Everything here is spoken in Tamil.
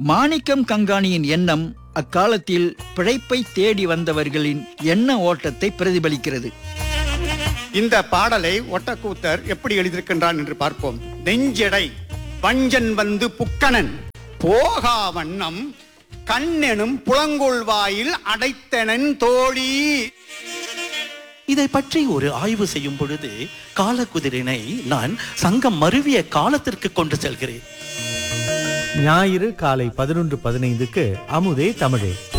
மாணிக்கம் கங்காணியின் எண்ணம் அக்காலத்தில் பிழைப்பை தேடி வந்தவர்களின் எண்ண ஓட்டத்தை பிரதிபலிக்கிறது இந்த பாடலை ஒட்டக்கூத்தர் எப்படி எழுதியிருக்கின்றான் என்று பார்ப்போம் நெஞ்செடை வஞ்சன் வந்து புக்கணன் போகா வண்ணம் கண்ணெனும் புலங்கொள் வாயில் அடைத்தனன் தோழி இதை பற்றி ஒரு ஆய்வு செய்யும் பொழுது காலக்குதிரினை நான் சங்கம் மருவிய காலத்திற்கு கொண்டு செல்கிறேன் ஞாயிறு காலை பதினொன்று பதினைந்துக்கு அமுதே தமிழே